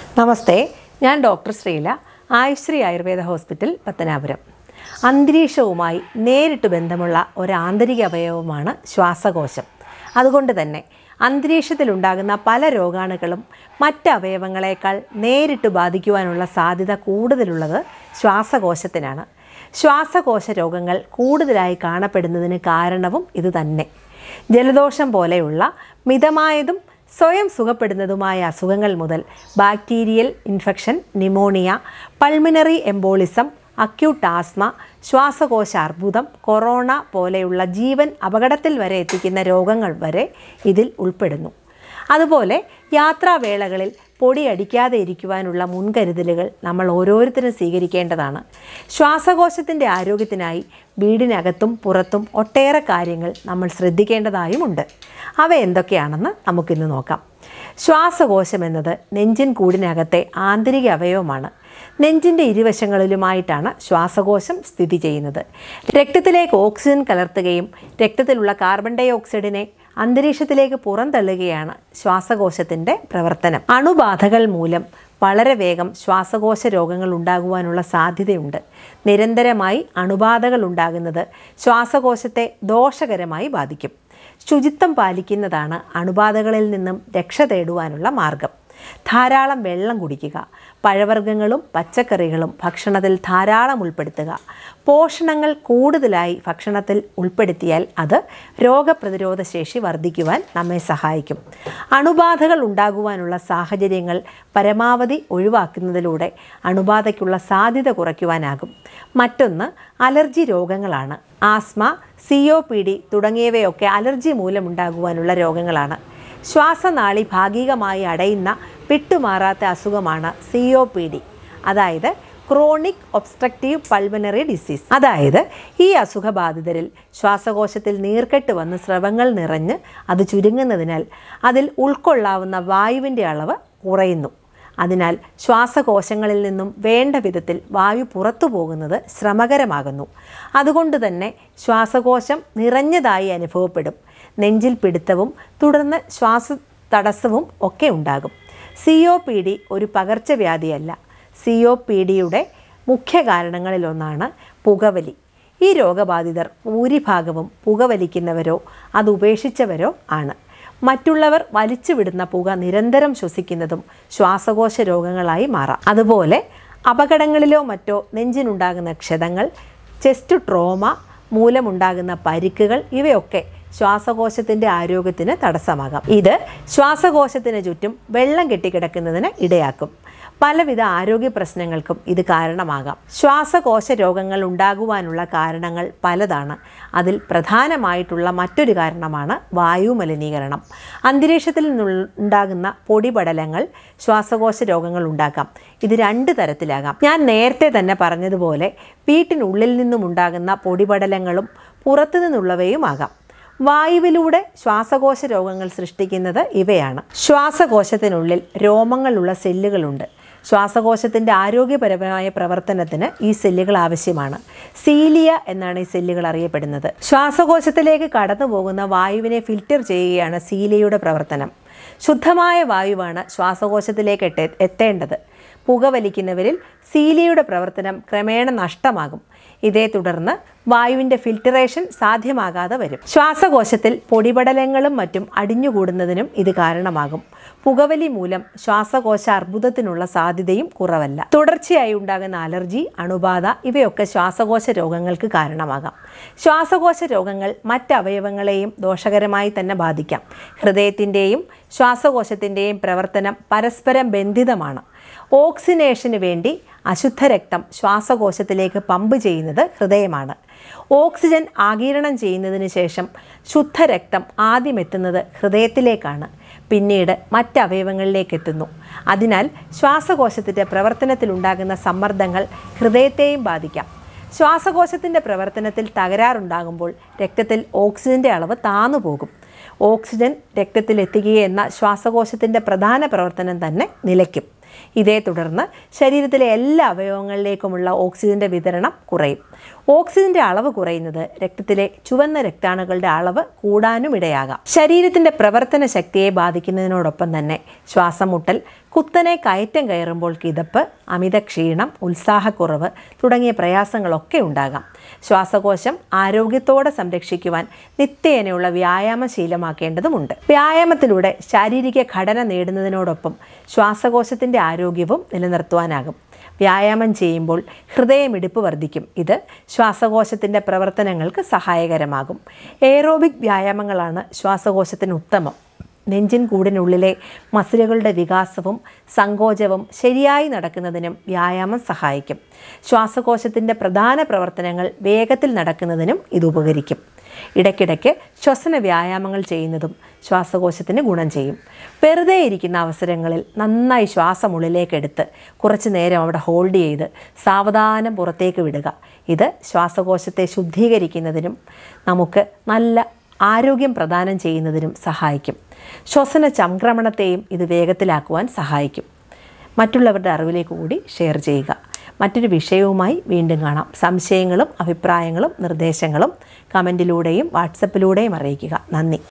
നമസ്തേ ഞാൻ doctor Sreela Ayushree Ayurveda hospital Pathanapuram അന്തരീക്ഷവുമായി നേരിട്ട് ബന്ധമുള്ള ഒരു ആന്തരിക അവയവമാണ് ശ്വാസകോശം അതുകൊണ്ട് തന്നെ അന്തരീക്ഷത്തിലുണ്ടാകുന്ന പല രോഗാണുക്കളും മറ്റ് അവയവങ്ങളെക്കാൾ നേരിട്ട് ബാധിക്കുവാനുള്ള സാധ്യത കൂടുതലുള്ളത് ശ്വാസകോശത്തിനാണ് ശ്വാസകോശ രോഗങ്ങൾ കൂടുതലായി കാണപ്പെടുന്നതിന് കാരണവും ഇത് തന്നെ ജലദോഷം പോലെയുള്ള മിതമായതും സ്വയം സുഖപ്പെടുന്നതുമായ അസുഖങ്ങൾ മുതൽ bacterial infection pneumonia pulmonary embolism acute asthma ശ്വാസകോശ അർബുദം കൊറോണ പോലെയുള്ള ജീവൻ അപകടത്തിൽ വരെ എത്തിക്കുന്ന രോഗങ്ങൾ വരെ ഇതിൽ ഉൾപ്പെടുന്നു അതുപോലെ യാത്രാവേളകളിൽ പൊടി അടിക്കാതെ ഇരിക്കുവാനുള്ള മുൻകരുതലുകൾ നമ്മൾ ഓരോരുത്തരും സ്വീകരിക്കേണ്ടതാണ് ശ്വാസകോശത്തിൻ്റെ ആരോഗ്യത്തിനായി വീടിനകത്തും പുറത്തും ഒട്ടേറെ കാര്യങ്ങൾ നമ്മൾ ശ്രദ്ധിക്കേണ്ടതായുമുണ്ട് അവ എന്തൊക്കെയാണെന്ന് നമുക്കിന്ന് നോക്കാം ശ്വാസകോശം എന്നത് നെഞ്ചിൻ കൂടിനകത്തെ ആന്തരിക അവയവമാണ് നെഞ്ചിൻ്റെ ഇരുവശങ്ങളിലുമായിട്ടാണ് ശ്വാസകോശം സ്ഥിതി ചെയ്യുന്നത് രക്തത്തിലേക്ക് ഓക്സിജൻ കലർത്തുകയും രക്തത്തിലുള്ള കാർബൺ ഡൈ ഓക്സൈഡിനെ അന്തരീക്ഷത്തിലേക്ക് പുറന്തള്ളുകയാണ് ശ്വാസകോശത്തിൻ്റെ പ്രവർത്തനം അണുബാധകൾ മൂലം വളരെ വേഗം ശ്വാസകോശ രോഗങ്ങൾ ഉണ്ടാകുവാനുള്ള സാധ്യതയുണ്ട് നിരന്തരമായി അണുബാധകൾ ഉണ്ടാകുന്നത് ശ്വാസകോശത്തെ ദോഷകരമായി ബാധിക്കും ശുചിത്വം പാലിക്കുന്നതാണ് അണുബാധകളിൽ നിന്നും രക്ഷ തേടുവാനുള്ള മാർഗം ധാരാളം വെള്ളം കുടിക്കുക പഴവർഗ്ഗങ്ങളും പച്ചക്കറികളും ഭക്ഷണത്തിൽ ധാരാളം ഉൾപ്പെടുത്തുക പോഷണങ്ങൾ കൂടുതലായി ഭക്ഷണത്തിൽ ഉൾപ്പെടുത്തിയാൽ അത് രോഗപ്രതിരോധ ശേഷി വർദ്ധിക്കുവാൻ നമ്മെ സഹായിക്കും അണുബാധകൾ ഉണ്ടാകുവാനുള്ള സാഹചര്യങ്ങൾ പരമാവധി ഒഴിവാക്കുന്നതിലൂടെ അണുബാധയ്ക്കുള്ള സാധ്യത കുറയ്ക്കുവാനാകും മറ്റൊന്ന് അലർജി രോഗങ്ങളാണ് asthma C O P D തുടങ്ങിയവയൊക്കെ അലർജി മൂലമുണ്ടാകുവാനുള്ള രോഗങ്ങളാണ് ശ്വാസനാളി ഭാഗികമായി അടയുന്ന വിട്ടുമാറാത്ത അസുഖമാണ് സി ഒ പി ഡി അതായത് ക്രോണിക് ഒബ്സ്ട്രക്റ്റീവ് പൾമനറി ഡിസീസ് അതായത് ഈ അസുഖബാധിതരിൽ ശ്വാസകോശത്തിൽ നീർക്കെട്ട് വന്ന് സ്രവങ്ങൾ നിറഞ്ഞ് അത് ചുരുങ്ങുന്നതിനാൽ അതിൽ ഉൾക്കൊള്ളാവുന്ന വായുവിൻ്റെ അളവ് കുറയുന്നു അതിനാൽ ശ്വാസകോശങ്ങളിൽ നിന്നും വേണ്ട വിധത്തിൽ വായു പുറത്തു പോകുന്നത് ശ്രമകരമാകുന്നു അതുകൊണ്ട് തന്നെ ശ്വാസകോശം നിറഞ്ഞതായി അനുഭവപ്പെടും നെഞ്ചിൽ പിടുത്തവും തുടർന്ന് ശ്വാസ തടസ്സവും ഒക്കെ ഉണ്ടാകും സി ഒ പി ഡി ഒരു പകർച്ചവ്യാധിയല്ല സി ഒ പി ഡിയുടെ മുഖ്യ കാരണങ്ങളിലൊന്നാണ് പുകവലി ഈ രോഗബാധിതർ ഭൂരിഭാഗവും പുകവലിക്കുന്നവരോ അത് ഉപേക്ഷിച്ചവരോ ആണ് മറ്റുള്ളവർ വലിച്ചുവിടുന്ന പുക നിരന്തരം ശ്വസിക്കുന്നതും ശ്വാസകോശ രോഗങ്ങളായി മാറാം അതുപോലെ അപകടങ്ങളിലോ മറ്റോ നെഞ്ചിനുണ്ടാകുന്ന ക്ഷതങ്ങൾ ചെസ്റ്റ് ട്രോമ മൂലമുണ്ടാകുന്ന പരിക്കുകൾ ഇവയൊക്കെ ശ്വാസകോശത്തിൻ്റെ ആരോഗ്യത്തിന് തടസ്സമാകാം ഇത് ശ്വാസകോശത്തിന് ചുറ്റും വെള്ളം കെട്ടിക്കിടക്കുന്നതിന് ഇടയാക്കും പലവിധ ആരോഗ്യ പ്രശ്നങ്ങൾക്കും ഇത് കാരണമാകാം ശ്വാസകോശ രോഗങ്ങൾ ഉണ്ടാകുവാനുള്ള കാരണങ്ങൾ പലതാണ് അതിൽ പ്രധാനമായിട്ടുള്ള മറ്റൊരു കാരണമാണ് വായു മലിനീകരണം അന്തരീക്ഷത്തിൽ നിന്നുണ്ടാകുന്ന പൊടിപടലങ്ങൾ ശ്വാസകോശ രോഗങ്ങൾ ഉണ്ടാക്കാം ഇത് രണ്ട് തരത്തിലാകാം ഞാൻ നേരത്തെ തന്നെ പറഞ്ഞതുപോലെ വീട്ടിനുള്ളിൽ നിന്നും ഉണ്ടാകുന്ന പൊടിപടലങ്ങളും പുറത്തു നിന്നുള്ളവയുമാകാം വായുവിലൂടെ ശ്വാസകോശ രോഗങ്ങൾ സൃഷ്ടിക്കുന്നത് ഇവയാണ് ശ്വാസകോശത്തിനുള്ളിൽ രോമങ്ങളുള്ള സെല്ലുകളുണ്ട് ശ്വാസകോശത്തിൻ്റെ ആരോഗ്യപരമായ പ്രവർത്തനത്തിന് ഈ സെല്ലുകൾ ആവശ്യമാണ് സീലിയ എന്നാണ് ഈ സെല്ലുകൾ അറിയപ്പെടുന്നത് ശ്വാസകോശത്തിലേക്ക് കടന്നു പോകുന്ന വായുവിനെ ഫിൽറ്റർ ചെയ്യുകയാണ് സീലിയയുടെ പ്രവർത്തനം ശുദ്ധമായ വായുവാണ് ശ്വാസകോശത്തിലേക്ക് എത്തേ എത്തേണ്ടത് പുകവലിക്കുന്നവരിൽ സീലിയയുടെ പ്രവർത്തനം ക്രമേണ നഷ്ടമാകും ഇതേ തുടർന്ന് വായുവിൻ്റെ ഫിൽറ്ററേഷൻ സാധ്യമാകാതെ വരും ശ്വാസകോശത്തിൽ പൊടിപടലങ്ങളും മറ്റും അടിഞ്ഞുകൂടുന്നതിനും ഇത് കാരണമാകും പുകവലി മൂലം ശ്വാസകോശ അർബുദത്തിനുള്ള സാധ്യതയും കുറവല്ല തുടർച്ചയായി ഉണ്ടാകുന്ന അലർജി അണുബാധ ഇവയൊക്കെ ശ്വാസകോശ രോഗങ്ങൾക്ക് കാരണമാകാം ശ്വാസകോശ രോഗങ്ങൾ മറ്റ് അവയവങ്ങളെയും ദോഷകരമായി തന്നെ ബാധിക്കാം ഹൃദയത്തിൻ്റെയും ശ്വാസകോശത്തിൻ്റെയും പ്രവർത്തനം പരസ്പരം ബന്ധിതമാണ് ഓക്സിനേഷന് വേണ്ടി അശുദ്ധ രക്തം ശ്വാസകോശത്തിലേക്ക് പമ്പ് ചെയ്യുന്നത് ഹൃദയമാണ് ഓക്സിജൻ ആഗിരണം ചെയ്യുന്നതിന് ശേഷം ശുദ്ധരക്തം ആദ്യം എത്തുന്നത് ഹൃദയത്തിലേക്കാണ് പിന്നീട് മറ്റ് അവയവങ്ങളിലേക്ക് എത്തുന്നു അതിനാൽ ശ്വാസകോശത്തിൻ്റെ പ്രവർത്തനത്തിലുണ്ടാകുന്ന സമ്മർദ്ദങ്ങൾ ഹൃദയത്തെയും ബാധിക്കാം ശ്വാസകോശത്തിൻ്റെ പ്രവർത്തനത്തിൽ തകരാറുണ്ടാകുമ്പോൾ രക്തത്തിൽ ഓക്സിജൻ്റെ അളവ് താന്നു പോകും ഓക്സിജൻ രക്തത്തിൽ എത്തുകയെന്ന ശ്വാസകോശത്തിൻ്റെ പ്രധാന പ്രവർത്തനം തന്നെ നിലയ്ക്കും ഇതേ തുടർന്ന് ശരീരത്തിലെ എല്ലാ അവയവങ്ങളിലേക്കുമുള്ള ഓക്സിജൻ്റെ വിതരണം കുറയും ഓക്സിജന്റെ അളവ് കുറയുന്നത് രക്തത്തിലെ ചുവന്ന രക്താണുക്കളുടെ അളവ് കൂടാനും ഇടയാകാം ശരീരത്തിന്റെ പ്രവർത്തന ശക്തിയെ ബാധിക്കുന്നതിനോടൊപ്പം തന്നെ ശ്വാസം മുട്ടൽ കുത്തനെ കയറ്റം കയറുമ്പോൾ കിതപ്പ് അമിത ക്ഷീണം ഉത്സാഹക്കുറവ് തുടങ്ങിയ പ്രയാസങ്ങളൊക്കെ ഉണ്ടാകാം ശ്വാസകോശം ആരോഗ്യത്തോടെ സംരക്ഷിക്കുവാൻ നിത്യേനയുള്ള വ്യായാമം ശീലമാക്കേണ്ടതുമുണ്ട് വ്യായാമത്തിലൂടെ ശാരീരിക ഘടന നേടുന്നതിനോടൊപ്പം ശ്വാസകോശത്തിൻ്റെ ആരോഗ്യവും നിലനിർത്തുവാനാകും വ്യായാമം ചെയ്യുമ്പോൾ ഹൃദയമിടിപ്പ് വർദ്ധിക്കും ഇത് ശ്വാസകോശത്തിൻ്റെ പ്രവർത്തനങ്ങൾക്ക് സഹായകരമാകും എയറോബിക് വ്യായാമങ്ങളാണ് ശ്വാസകോശത്തിന് ഉത്തമം നെഞ്ചിൻ കൂടിനുള്ളിലെ മസിലുകളുടെ വികാസവും സങ്കോചവും ശരിയായി നടക്കുന്നതിനും വ്യായാമം സഹായിക്കും ശ്വാസകോശത്തിൻ്റെ പ്രധാന പ്രവർത്തനങ്ങൾ വേഗത്തിൽ നടക്കുന്നതിനും ഇത് ഉപകരിക്കും ഇടയ്ക്കിടയ്ക്ക് ശ്വസന വ്യായാമങ്ങൾ ചെയ്യുന്നതും ശ്വാസകോശത്തിന് ഗുണം ചെയ്യും വെറുതെ ഇരിക്കുന്ന അവസരങ്ങളിൽ നന്നായി ശ്വാസം ഉള്ളിലേക്കെടുത്ത് കുറച്ച് നേരം അവിടെ ഹോൾഡ് ചെയ്ത് സാവധാനം പുറത്തേക്ക് വിടുക ഇത് ശ്വാസകോശത്തെ ശുദ്ധീകരിക്കുന്നതിനും നമുക്ക് നല്ല ആരോഗ്യം പ്രദാനം ചെയ്യുന്നതിനും സഹായിക്കും ശ്വസന സംക്രമണത്തെയും ഇത് വേഗത്തിലാക്കുവാൻ സഹായിക്കും മറ്റുള്ളവരുടെ അറിവിലേക്ക് കൂടി ഷെയർ ചെയ്യുക മറ്റൊരു വിഷയവുമായി വീണ്ടും കാണാം സംശയങ്ങളും അഭിപ്രായങ്ങളും നിർദ്ദേശങ്ങളും കമൻറ്റിലൂടെയും വാട്സപ്പിലൂടെയും അറിയിക്കുക നന്ദി